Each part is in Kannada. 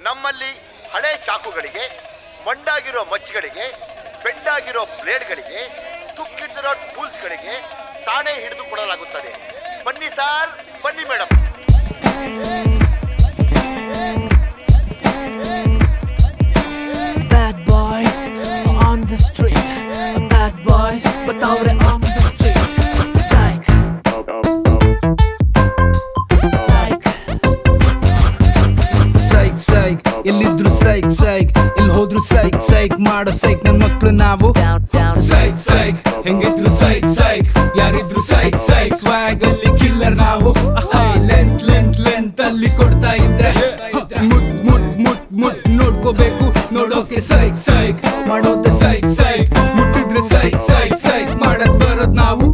ನಮ್ಮಲ್ಲಿ ಹಳೆ ಚಾಕುಗಳಿಗೆ ಮಂಡಾಗಿರೋ ಮಚ್ಚಿಗಳಿಗೆ ಬೆಂಡಾಗಿರೋ ಬ್ಲೇಡ್ಗಳಿಗೆ ತುಕ್ಕಿಟ್ಟಿರೋ ಟೂಲ್ಸ್ಗಳಿಗೆ ತಾನೇ ಹಿಡಿದು ಕೊಡಲಾಗುತ್ತದೆ ಬನ್ನಿ ಸಾರ್ ಬನ್ನಿ madam Bad boys on the street. Bad boys, but ಅವ್ರೆ on the street. Psych. Psych. Psych psych ಎಲ್ಲಿದ್ರು ಸೈಕ್ ಸೈಕ್ ಎಲ್ಲಿ ಹೋದ್ರು ಸೈಕ್ ಸೈಕ್ ಮಾಡೋ ಸೈಕ್ ನನ್ ಮಕ್ಳು ನಾವು ಸೈಕ್ ಸೈಕ್ ಹೆಂಗಿದ್ರು ಸೈಕ್ ಸೈಕ್ ಯಾರಿದ್ರು ಸೈಕ್ ಸೈಕ್ ಸ್ವಾಗ್ ಅಲ್ಲಿ ಕಿಲ್ಲರ್ ನಾವು ಲೆಂತ್ ಲೆಂತ್ ಲೆಂತ್ ಅಲ್ಲಿ ಕೊಡ್ತಾ ಇದ್ರೆ ಮುಟ್ ಮುಟ್ ಮುಟ್ ಮುಟ್ ನೋಡ್ಕೋಬೇಕು ನೋಡೋಕೆ ಸೈಕ್ ಸೈಕ್ ಮಾಡೋದೆ ಸೈಕ್ ಸೈಕ್ ಮುಟ್ಟಿದ್ರೆ ಸೈಕ್ ಸೈಕ್ ಸೈಕ್ ಮಾಡಕ್ ಬರೋದ್ ನಾವು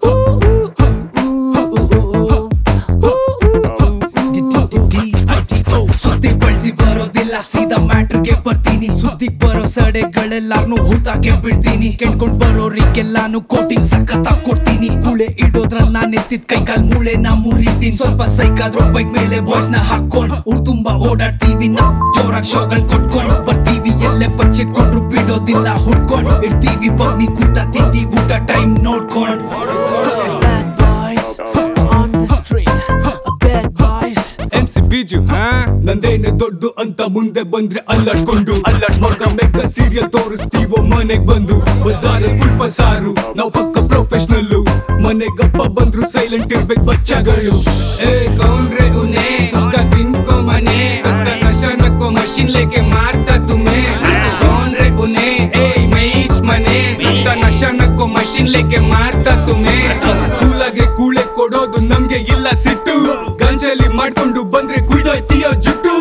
ಸುದ್ದಿ ಬಳಸಿ ಬರೋದಿಲ್ಲ ಸೀದಾ ಮ್ಯಾಟ್ರಿಗೆ ಬರ್ತೀನಿ ಸುದ್ದಿ ಬರೋ ಸಡೆಗಳೆಲ್ಲಾರ್ನು ಹೂತಾಕೆ ಬಿಡ್ತೀನಿ ಕೆಣ್ಕೊಂಡ್ ಬರೋರಿಗೆಲ್ಲಾನು ಕೋಟಿಂಗ್ ಸಖತ್ ಕೊಡ್ತೀನಿ ಕೂಳೆ ಇಡೋದ್ರಲ್ಲಿ ನಾನ್ ಎತ್ತಿದ್ ಕೈ ಕಾಲ್ ಮೂಳೆ ನಾ ಮುರಿತೀನಿ ಸ್ವಲ್ಪ ಸೈಕಾದ್ರೂ ಬೈಕ್ ಮೇಲೆ ಬಾಯ್ಸ್ ನ ಹಾಕೊಂಡ್ ಊರ್ ತುಂಬಾ ಓಡಾಡ್ತೀವಿ ನಾ ಜೋರಾಗ್ ಶೋಗಳ್ ಕೊಟ್ಕೊಂಡ್ ಬರ್ತೀವಿ ಎಲ್ಲೇ ಬಚ್ಚಿಟ್ಕೊಂಡ್ರು ಬಿಡೋದಿಲ್ಲ ಹುಡ್ಕೊಂಡ್ ಇಡ್ತೀವಿ ಬಗ್ನಿ ಕೂಟ ತಿಂದಿ ಊಟ ಟೈಮ್ ನೋಡ್ಕೊಂಡ್ Bad boys on the street. Bad boys. M C Biju ನಂದೇನೆ ದೊಡ್ಡು ಅಂತ ಮುಂದೆ ಬಂದ್ರೆ ಅಲ್ಲಾಡ್ಸ್ಕೊಂಡು ಮಗ ಮೆಗ ಸೀರಿಯಲ್ ತೋರಿಸ್ತೀವೋ ಮನೆಗ್ ಬಂದು ಬಜಾರ್ ಫುಲ್ ಬಸಾರು ನಾವ್ ಪಕ್ಕ ಪ್ರೊಫೆಷನಲ್ಲು ಮನೆಗಪ್ಪ ಬಂದ್ರು ಸೈಲೆಂಟ್ ಇರ್ಬೇಕು ಬಚ್ಚಗಳು ಏ ಕೌನ್ರೆ ಉನೆ ಉಸ್ಕ ತಿನ್ಕೋ ಮನೆ ಸಸ್ತ ನಶ ನಕ್ಕೋ ಮಷಿನ್ ಲೇಕೆ ಮಾರ್ತಾ ತುಮೆ ಕೌನ್ ರೇ ಉನೆ ಏ ಮೈಚ್ ಮನೆ ಸಸ್ತ ನಶ ನಕ್ಕೋ ಮಷಿನ್ ಲೇಕೆ ಮಾರ್ತಾ ತುಮೆ ಕೂಲಾಗೆ ಕೂಳೆ ಕೊಡೋದು ನಮ್ಗೆ ಇಲ್ಲ ಸಿಟ್ಟು ಗಂಜಲಿ ಮಾಡ್ಕೊಂಡು ಬಂದ್ರೆ ಕುಯ್ದೋಯ್ತೀಯೋ ಜುಟ್ಟು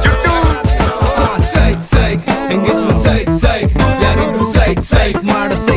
ಸೈಕ್ ಸೈಕ್ ಹೆಂಗಿದ್ರು ಸೈಕ್ ಸೈಕ್ ಯಾರಿದ್ರು ಸೈಕ್ ಸೈಕ್ ಮಾಡೋ ಸೈಕ್